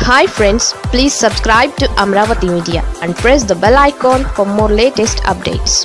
hi friends please subscribe to Amaravati media and press the bell icon for more latest updates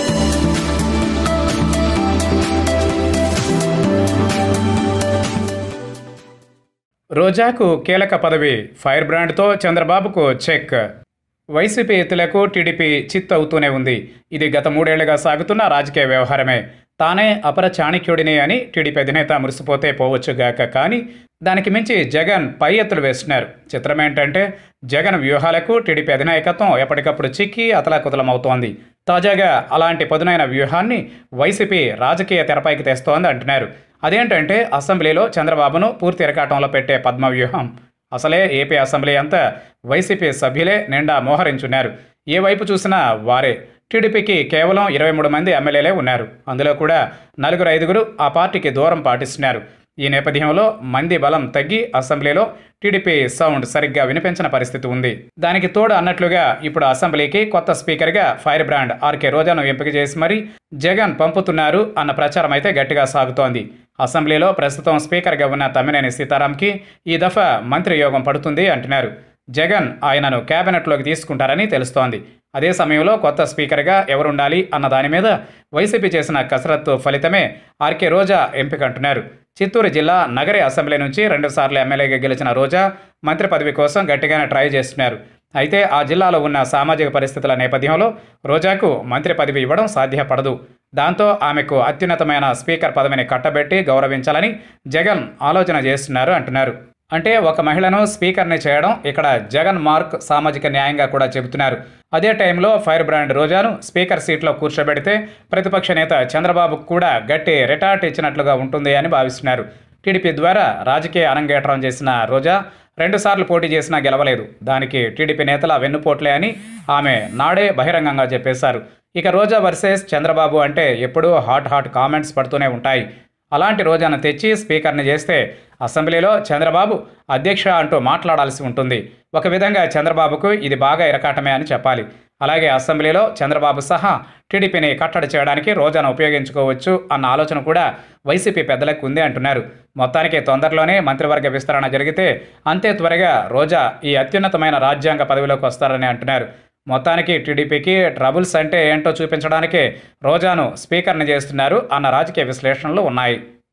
రోజాకు కీలక పదవి fire బ్రాండ్తో చంద్రబాబుకు check YCP ఎత్తులకు TDP చిత్ అవుతూనే ఉంది ఇది గత మూడేళ్లుగా సాగుతున్న రాజకీయ వ్యవహారమే తానే అపర చాణక్యుడిని అని టీడీపీ అధినేత మురిసిపోతే పోవచ్చుగాక కానీ దానికి మించి జగన్ పై ఎత్తులు వేస్తున్నారు చిత్రం ఏంటంటే జగన్ వ్యూహాలకు టీడీపీ అధినాయకత్వం ఎప్పటికప్పుడు చిక్కి అతలాకుతలమవుతోంది తాజాగా అలాంటి పదునైన వ్యూహాన్ని వైసీపీ రాజకీయ తెరపైకి తెస్తోంది అంటున్నారు అదేంటంటే అసెంబ్లీలో చంద్రబాబును పూర్తి ఇరకాటంలో పెట్టే పద్మ వ్యూహం అసలే ఏపీ అసెంబ్లీ అంతా వైసీపీ సభ్యులే నిండా మోహరించున్నారు ఏ వైపు చూసినా వారే టీడీపీకి కేవలం ఇరవై మూడు మంది ఎమ్మెల్యేలే ఉన్నారు అందులో కూడా నలుగురు ఐదుగురు ఆ పార్టీకి దూరం పాటిస్తున్నారు ఈ నేపథ్యంలో మంది బలం తగ్గి అసెంబ్లీలో టీడీపీ సౌండ్ సరిగ్గా వినిపించిన పరిస్థితి ఉంది దానికి తోడు అన్నట్లుగా ఇప్పుడు అసెంబ్లీకి కొత్త స్పీకర్గా ఫైర్ బ్రాండ్ ఆర్కే రోజాను ఎంపిక చేసి మరీ జగన్ పంపుతున్నారు అన్న ప్రచారం అయితే గట్టిగా సాగుతోంది అసెంబ్లీలో ప్రస్తుతం స్పీకర్గా ఉన్న తమ్మినేని సీతారాంకి ఈ దఫా మంత్రి యోగం పడుతుంది అంటున్నారు జగన్ ఆయనను కేబినెట్లోకి తీసుకుంటారని తెలుస్తోంది అదే సమయంలో కొత్త స్పీకర్గా ఎవరుండాలి అన్న దాని మీద వైసీపీ చేసిన కసరత్తు ఫలితమే ఆర్కే రోజా ఎంపిక అంటున్నారు చిత్తూరు జిల్లా నగరి అసెంబ్లీ నుంచి రెండుసార్లు ఎమ్మెల్యేగా గెలిచిన రోజా మంత్రి పదవి కోసం గట్టిగానే ట్రై చేస్తున్నారు అయితే ఆ జిల్లాలో ఉన్న సామాజిక పరిస్థితుల నేపథ్యంలో రోజాకు మంత్రి పదవి ఇవ్వడం సాధ్యపడదు దాంతో ఆమెకు అత్యున్నతమైన స్పీకర్ పదవిని కట్టబెట్టి గౌరవించాలని జగన్ ఆలోచన చేస్తున్నారు అంటున్నారు అంటే ఒక మహిళను స్పీకర్ని చేయడం ఇక్కడ జగన్ మార్క్ సామాజిక న్యాయంగా కూడా చెబుతున్నారు అదే టైంలో ఫైర్ బ్రాండ్ రోజాను స్పీకర్ సీట్లో కూర్చోబెడితే ప్రతిపక్ష నేత చంద్రబాబుకు కూడా గట్టి రిటార్ట్ ఇచ్చినట్లుగా ఉంటుంది అని భావిస్తున్నారు టీడీపీ ద్వారా రాజకీయ అరంగేట్రం చేసిన రోజా రెండుసార్లు పోటీ చేసినా గెలవలేదు దానికి టీడీపీ నేతల వెన్నుపోట్లే అని ఆమె నాడే బహిరంగంగా చెప్పేశారు ఇక రోజా వర్సెస్ చంద్రబాబు అంటే ఎప్పుడూ హాట్ హాట్ కామెంట్స్ పడుతూనే ఉంటాయి అలాంటి రోజాను తెచ్చి స్పీకర్ని చేస్తే అసెంబ్లీలో చంద్రబాబు అధ్యక్ష అంటూ మాట్లాడాల్సి ఉంటుంది ఒక విధంగా చంద్రబాబుకు ఇది బాగా ఇరకాటమే అని చెప్పాలి అలాగే అసెంబ్లీలో చంద్రబాబు సహా టీడీపీని కట్టడి చేయడానికి రోజాను ఉపయోగించుకోవచ్చు అన్న ఆలోచన కూడా వైసీపీ పెద్దలకు ఉంది అంటున్నారు మొత్తానికి తొందరలోనే మంత్రివర్గ విస్తరణ జరిగితే అంతే త్వరగా రోజా ఈ అత్యున్నతమైన రాజ్యాంగ పదవిలోకి వస్తారని అంటున్నారు మొత్తానికి టీడీపీకి ట్రబుల్స్ అంటే ఏంటో చూపించడానికే రోజాను స్పీకర్ని చేస్తున్నారు అన్న రాజకీయ విశ్లేషణలు ఉన్నాయి